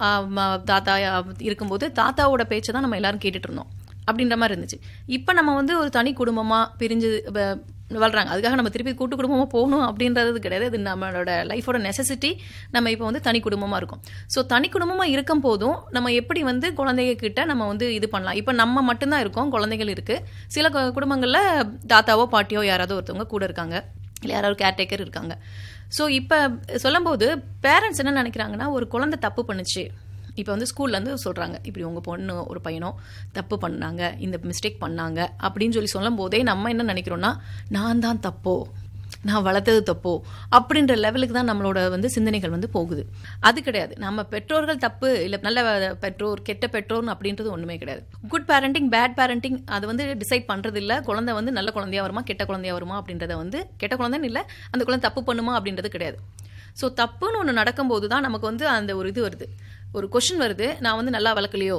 ஆஹ் ம- தாத்தா ஆஹ் இருக்கும்போது தாத்தாவோட பேச்சை தான் நம்ம எல்லாரும் கேட்டுட்டு இருந்தோம் அப்படின்ற மாதிரி இருந்துச்சு இப்போ நம்ம வந்து ஒரு தனி குடும்பமாக பிரிஞ்சு வ- வாழ்றாங்க அதுக்காக நம்ம திருப்பி கூட்டு குடும்பமாக போகணும் அப்படின்றது கிடையாது இது நம்மளோட லைஃபோட நெசசிட்டி நம்ம இப்போ வந்து தனி குடும்பமாக இருக்கும் ஸோ தனி குடும்பமாக இருக்கும் போதும் நம்ம எப்படி வந்து குழந்தைங்க கிட்ட நம்ம வந்து இது பண்ணலாம் இப்போ நம்ம மட்டும்தான் இருக்கோம் குழந்தைகள் இருக்குது சில கு- குடும்பங்கள்ல தாத்தாவோ பாட்டியோ யாராவது ஒருத்தவங்க கூட இருக்காங்க இல்லை யாராவது கேர்டேக்கர் இருக்காங்க ஸோ இப்போ சொல்லும்போது பேரண்ட்ஸ் என்ன நினைக்கிறாங்கன்னா ஒரு குழந்தை தப்பு பண்ணுச்சு இப்போ வந்து ஸ்கூல்லேருந்து சொல்கிறாங்க இப்படி உங்கள் பொண்ணு ஒரு பையனோ தப்பு பண்ணாங்க இந்த மிஸ்டேக் பண்ணாங்க அப்படின்னு சொல்லி சொல்லும் போதே நம்ம என்ன நினைக்கிறோன்னா நான் தான் தப்போ நான் வளர்த்தது தப்போ அப்படின்ற லெவலுக்கு தான் நம்மளோட வந்து சிந்தனைகள் வந்து போகுது அது கிடையாது நம்ம பெற்றோர்கள் தப்பு இல்லை நல்ல பெற்றோர் கெட்ட பெற்றோர்னு அப்படின்றது ஒன்றுமே கிடையாது குட் பேரண்டிங் பேட் பேரண்டிங் அது வந்து டிசைட் பண்ணுறது இல்லை குழந்தை வந்து நல்ல குழந்தையா வருமா கெட்ட குழந்தையா வருமா அப்படின்றத வந்து கெட்ட குழந்தைன்னு இல்லை அந்த குழந்தை தப்பு பண்ணுமா அப்படின்றது கிடையாது ஸோ தப்புன்னு ஒன்று நடக்கும்போது தான் நமக்கு வந்து அந்த ஒரு இது வருது ஒரு கொஷின் வருது நான் வந்து நல்லா வளர்க்கலையோ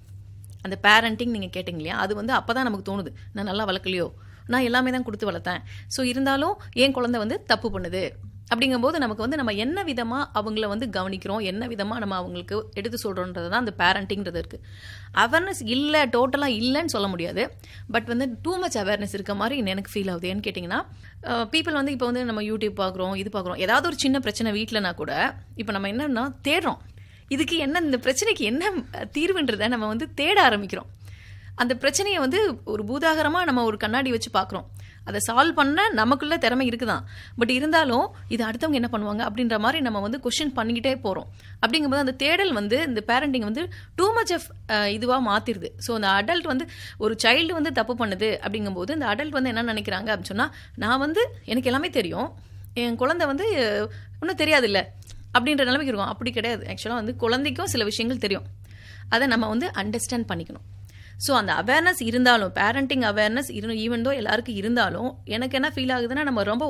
அந்த பேரண்டிங் நீங்கள் கேட்டிங்க இல்லையா அது வந்து அப்போ தான் நமக்கு தோணுது நான் நல்லா வளர்க்கலையோ நான் எல்லாமே தான் கொடுத்து வளர்த்தேன் ஸோ இருந்தாலும் என் குழந்தை வந்து தப்பு பண்ணுது அப்படிங்கும்போது நமக்கு வந்து நம்ம என்ன விதமாக அவங்கள வந்து கவனிக்கிறோம் என்ன விதமாக நம்ம அவங்களுக்கு எடுத்து சொல்கிறோன்றது தான் அந்த பேரண்டிங்கிறது இருக்குது அவேர்னஸ் இல்லை டோட்டலாக இல்லைன்னு சொல்ல முடியாது பட் வந்து டூ மச் அவேர்னஸ் இருக்க மாதிரி எனக்கு ஃபீல் ஆகுது ஏன்னு கேட்டிங்கன்னா பீப்புள் வந்து இப்போ வந்து நம்ம யூடியூப் பார்க்குறோம் இது பார்க்குறோம் ஏதாவது ஒரு சின்ன பிரச்சனை வீட்டிலனா கூட இப்போ நம்ம என்னன்னா தேடுறோம் இதுக்கு என்ன இந்த பிரச்சனைக்கு என்ன தீர்வுன்றதை நம்ம வந்து தேட ஆரம்பிக்கிறோம் அந்த பிரச்சனையை வந்து ஒரு பூதாகரமாக நம்ம ஒரு கண்ணாடி வச்சு பார்க்குறோம் அதை சால்வ் பண்ண நமக்குள்ள திறமை இருக்குதான் பட் இருந்தாலும் இது அடுத்தவங்க என்ன பண்ணுவாங்க அப்படின்ற மாதிரி நம்ம வந்து கொஷின் பண்ணிக்கிட்டே போகிறோம் அப்படிங்கும்போது அந்த தேடல் வந்து இந்த பேரண்டிங் வந்து டூ மச் ஆஃப் இதுவாக மாற்றிடுது ஸோ அந்த அடல்ட் வந்து ஒரு சைல்டு வந்து தப்பு பண்ணுது அப்படிங்கும்போது இந்த அடல்ட் வந்து என்ன நினைக்கிறாங்க அப்படின்னு சொன்னால் நான் வந்து எனக்கு எல்லாமே தெரியும் என் குழந்தை வந்து அஹ், ஒன்றும் தெரியாதுல்ல அப்படின்ற நிலைமைக்கு இருக்கும் அப்படி கிடையாது ஆக்சுவலாக வந்து குழந்தைக்கும் சில விஷயங்கள் தெரியும் அதை நம்ம வந்து அண்டர்ஸ்டாண்ட் பண்ணிக்கணும் ஸோ அந்த அவேர்னஸ் இருந்தாலும் பேரண்டிங் அவேர்னஸ் இரு ஈவன் தோ எல்லாருக்கும் இருந்தாலும் எனக்கு என்ன ஃபீல் ஆகுதுன்னா நம்ம ரொம்ப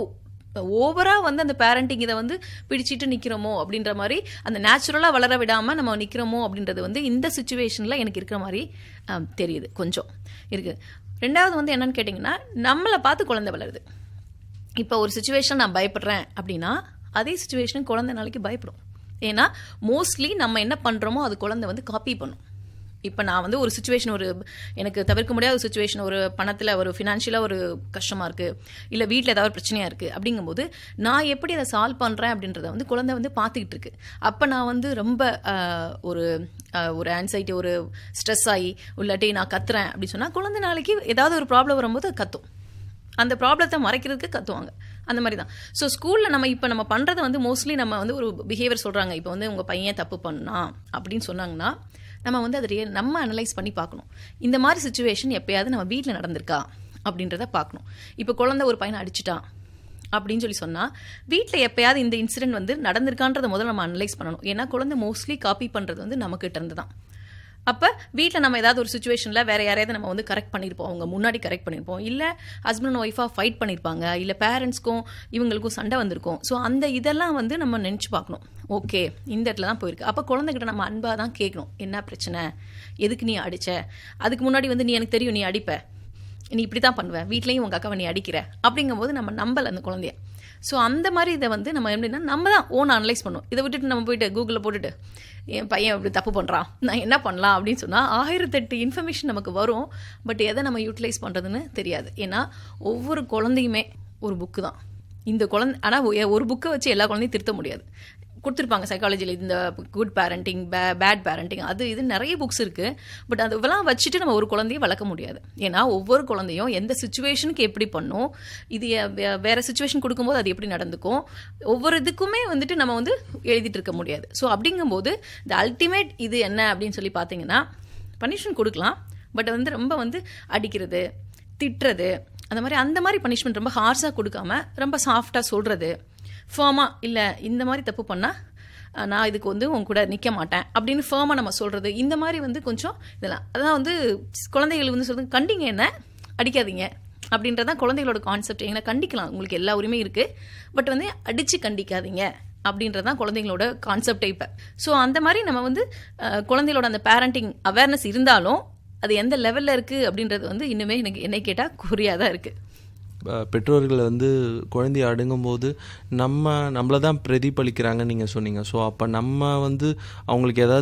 ஓவராக வந்து அந்த பேரண்டிங் இதை வந்து பிடிச்சிட்டு நிற்கிறோமோ அப்படின்ற மாதிரி அந்த நேச்சுரலாக வளர விடாமல் நம்ம நிற்கிறோமோ அப்படின்றது வந்து இந்த சுச்சுவேஷனில் எனக்கு இருக்கிற மாதிரி ஆம், தெரியுது கொஞ்சம் இருக்குது ரெண்டாவது வந்து என்னன்னு கேட்டிங்கன்னா நம்மளை பார்த்து குழந்தை வளருது இப்போ ஒரு சுச்சுவேஷன் நான் பயப்படுறேன் அப்படின்னா அதே சுச்சுவேஷன் குழந்தை நாளைக்கு பயப்படும் ஏன்னா மோஸ்ட்லி நம்ம என்ன பண்ணுறோமோ அது குழந்தை வந்து காப்பி பண்ணும் இப்போ நான் வந்து ஒரு சுச்சுவேஷன் ஒரு எனக்கு தவிர்க்க முடியாத ஒரு சுச்சுவேஷன் ஒரு பணத்தில் ஒரு ஃபினான்ஷியலாக ஒரு கஷ்டமாக இருக்குது இல்லை வீட்டில் ஏதாவது ஒரு பிரச்சனையாக இருக்குது அப்படிங்கும்போது நான் எப்படி அதை சால்வ் பண்ணுறேன் அப்படின்றத வந்து குழந்தை வந்து பார்த்துக்கிட்டு இருக்கு அப்போ நான் வந்து ரொம்ப ஆஹ், ஒரு ஆஹ், ஒரு ஆன்சைட்டி ஒரு ஸ்ட்ரெஸ் ஆகி இல்லாட்டி நான் கத்துறேன் அப்படின்னு சொன்னால் குழந்தை நாளைக்கு ஏதாவது ஒரு ப்ராப்ளம் வரும்போது அது கத்தும் அந்த ப்ராப்ளத்தை மறைக்கிறதுக்கு கத்துவாங்க அந்த மாதிரி தான் ஸோ ஸ்கூலில் நம்ம இப்போ நம்ம பண்ணுறது வந்து மோஸ்ட்லி நம்ம வந்து ஒரு பிஹேவியர் சொல்கிறாங்க இப்போ வந்து உங்கள் பையன் தப்பு பண்ணான் அப்படின்னு சொன்னாங்கன்னா நம்ம வந்து அதை ரியல் நம்ம அனலைஸ் பண்ணி பார்க்கணும் இந்த மாதிரி சுச்சுவேஷன் எப்பயாவது நம்ம வீட்டில் நடந்திருக்கா அப்படின்றத பார்க்கணும் இப்போ குழந்தை ஒரு பையனை அடிச்சிட்டான் அப்படின்னு சொல்லி சொன்னால் வீட்டில் எப்பயாவது இந்த இன்சிடென்ட் வந்து நடந்திருக்கான்றதை முதல்ல நம்ம அனலைஸ் பண்ணணும் ஏன்னா குழந்தை மோஸ்ட்லி காப்பி பண்ணுறது வந்து நமக்கிட்ட இருந்து தான் அப்போ வீட்டில் நம்ம ஏதாவது ஒரு சுச்சுவேஷனில் வேற யாரையாவது நம்ம வந்து கரெக்ட் பண்ணியிருப்போம் அவங்க முன்னாடி கரெக்ட் பண்ணியிருப்போம் இல்லை ஹஸ்பண்ட் அண்ட் ஒய்ஃபாக ஃபைட் பண்ணியிருப்பாங்க இல்லை பேரண்ட்ஸ்க்கும் இவங்களுக்கும் சண்டை வந்திருக்கும் ஸோ அந்த இதெல்லாம் வந்து நம்ம நினச்சி பார்க்கணும் ஓகே இந்த இடத்துல தான் போயிருக்கு அப்போ குழந்தைகிட்ட நம்ம அன்பாக தான் கேட்கணும் என்ன பிரச்சனை எதுக்கு நீ அடிச்ச அதுக்கு முன்னாடி வந்து நீ எனக்கு தெரியும் நீ அடிப்ப நீ இப்படி தான் பண்ணுவ வீட்லேயும் உங்கள் அக்காவை நீ அடிக்கிற அப்படிங்கும்போது நம்ம நம்பல அந்த குழந்தைய ஸோ அந்த மாதிரி இதை வந்து நம்ம எப்படின்னா நம்ம தான் ஓன் அனலைஸ் பண்ணுவோம் இதை விட்டுட்டு நம்ம போயிட்டு கூகுளில் போட்டுட்டு என் பையன் இப்படி தப்பு பண்ணுறான் நான் என்ன பண்ணலாம் அப்படின்னு சொன்னால் ஆயிரத்தெட்டு இன்ஃபர்மேஷன் நமக்கு வரும் பட் எதை நம்ம யூட்டிலைஸ் பண்ணுறதுன்னு தெரியாது ஏன்னா ஒவ்வொரு குழந்தையுமே ஒரு புக்கு தான் இந்த குழந்தை ஆனால் ஒரு புக்கை வச்சு எல்லா குழந்தையும் திருத்த முடியாது கொடுத்துருப்பாங்க சைக்காலஜியில் இந்த குட் பேரண்டிங் பே பேட் பேரண்டிங் அது இது நிறைய புக்ஸ் இருக்குது பட் அது இதெல்லாம் வச்சுட்டு நம்ம ஒரு குழந்தைய வளர்க்க முடியாது ஏன்னா ஒவ்வொரு குழந்தையும் எந்த சுச்சுவேஷனுக்கு எப்படி பண்ணும் இது எ- வே- வேற சுச்சுவேஷன் கொடுக்கும்போது அது எப்படி நடந்துக்கும் ஒவ்வொரு இதுக்குமே வந்துட்டு நம்ம வந்து எழுதிட்டு இருக்க முடியாது ஸோ அப்படிங்கும்போது இந்த அல்டிமேட் இது என்ன அப்படின்னு சொல்லி பார்த்தீங்கன்னா பனிஷ்மெண்ட் கொடுக்கலாம் பட் வந்து ரொம்ப வந்து அடிக்கிறது திட்டுறது அந்த மாதிரி அந்த மாதிரி பனிஷ்மெண்ட் ரொம்ப ஹார்ஷாக கொடுக்காம ரொம்ப சாஃப்டாக சொல்கிறது ஃபேமாக இல்லை இந்த மாதிரி தப்பு பண்ணால் நான் இதுக்கு வந்து உன் கூட நிற்க மாட்டேன் அப்படின்னு ஃபேமாக நம்ம சொல்கிறது இந்த மாதிரி வந்து கொஞ்சம் இதெல்லாம் அதான் வந்து குழந்தைகள் வந்து சொல்றது கண்டிங்க என்ன அடிக்காதீங்க அப்படின்றதான் குழந்தைகளோட கான்செப்ட் எங்களை கண்டிக்கலாம் உங்களுக்கு எல்லா உரிமையும் இருக்குது பட் வந்து அடித்து கண்டிக்காதீங்க அப்படின்றதான் குழந்தைங்களோட கான்செப்டே இப்போ ஸோ அந்த மாதிரி நம்ம வந்து அஹ், குழந்தைகளோட அந்த பேரண்டிங் அவேர்னஸ் இருந்தாலும் அது எந்த லெவலில் இருக்குது அப்படின்றது வந்து இன்னுமே எனக்கு என்னை கேட்டால் குறியாக தான் இருக்குது அஹ் பெற்றோர்கள் வந்து குழந்தைய அடங்கும்போது நம்ம நம்மளை தான் பிரதிபலிக்கிறாங்கன்னு நீங்கள் சொன்னீங்க ஸோ அப்போ நம்ம வந்து அவங்களுக்கு ஏதாவது